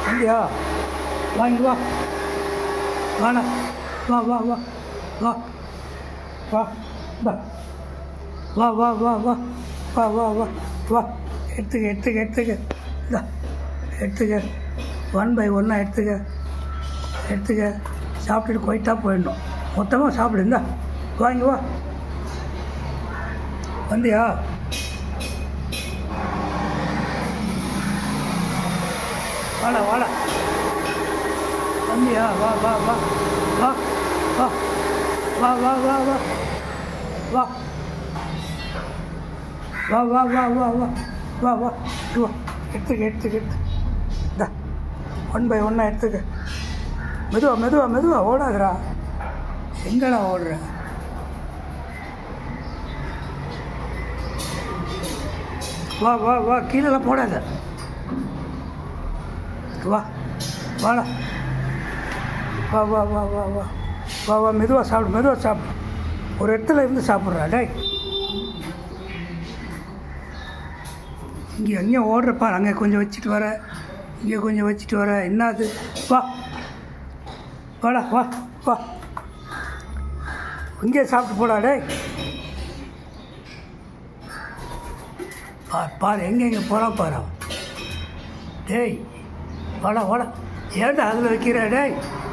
வந்தியா வாங்கி வா வாடா வா வா வா வா வா இந்தா. வா வா வா வா வா வா வா வா எடுத்துக்க எடுத்துக்க எடுத்துக்க இந்தா எடுத்துக்க ஒன் பை ஒன்னாக எடுத்துக்க எடுத்துக்க சாப்பிட்டுட்டு போயிட்டா போயிடணும் மொத்தமாக சாப்பிடு இந்தா வாங்கி வா வந்தியா வாடா வாடா வந்தியா வா வா வா வா வா வா வா வா வா வா வா வா வா வா வா வா வா இங்க வா எடுத்துக்க எடுத்துக்க எடுத்து இந்தா ஒன் பை ஒன்னாக எடுத்துக்க மெதுவா மெதுவா மெதுவா ஓடாதடா எங்கடா ஓடுற வா வா வா கீழெல்லாம் போடாத வா வாடா வா வா வா வா வா வா வா மெதுவாக சாப்பிடு மெதுவாக சாப்பிடு ஒரு இடத்துல இருந்து சாப்பிட்றா டேய் இங்கே எங்கேயும் ஓடுறப்பா அங்கே கொஞ்சம் வச்சுட்டு வர இங்கே கொஞ்சம் வச்சுட்டு வர என்னது வா வாடா வா வா இங்கே சாப்பிட்டு போடா டேய் பார் பார் எங்கே எங்கே போகிறான் பாரு அவன். டேய் வாடா வாடா ஏன்டா அதில் வைக்கிற டேய்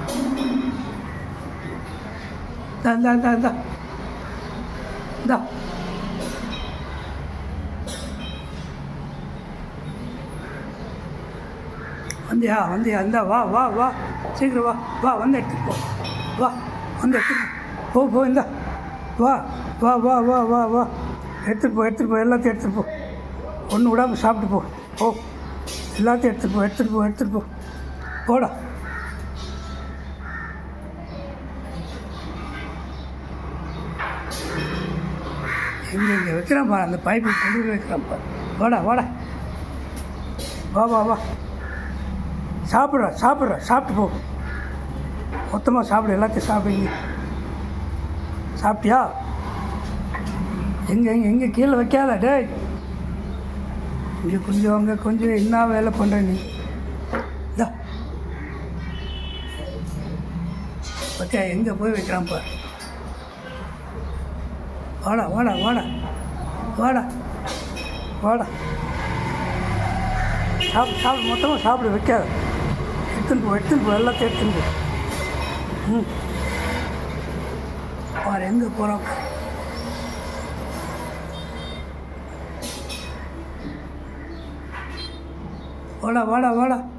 இந்தா இந்தா இந்தா இந்தா இந்தா வந்தியா வந்தியா இந்தா வா வா வா சீக்கிரம் வா வா வந்து எடுத்துட்டு போ வா வந்து எடுத்துட்டு போ போ போ இந்தா வா வா வா வா வா வா எடுத்துட்டு போ எடுத்துட்டு போ எல்லாத்தையும் எடுத்துட்டு போ ஒன்று விடாமல் சாப்பிட்டு போ போ எல்லாத்தையும் எடுத்துட்டு போ எடுத்துட்டு போ எடுத்துட்டு போ போடா எங்கே இங்கே வைக்கிறான் பாரு அந்த பைப்பு கொண்டு வைக்கிறான் பாரு வாடா வாடா வா வா வா சாப்பிட்ற சாப்பிட்ற சாப்பிட்டு போ மொத்தமாக சாப்பிடு எல்லாத்தையும் சாப்பிடுங்க சாப்பிட்டியா எங்கே எங்கே எங்கே கீழே வைக்காத டேய் இங்கே கொஞ்சம் அங்கே கொஞ்சம் என்ன வேலை பண்ணுற நீ இதா பத்தியா எங்கே போய் வைக்கிறான் பாரு வாடா வாடா வாடா வாடா வாடா சாப்பிடு சாப்பிடு மொத்தமாக சாப்பிடு வைக்காத எடுத்துன்னு போ எடுத்துன்னு போ எல்லாத்தையும் எடுத்துன்னு போ ம் பாரு எங்கே போகிறான் வாடா வாடா வாடா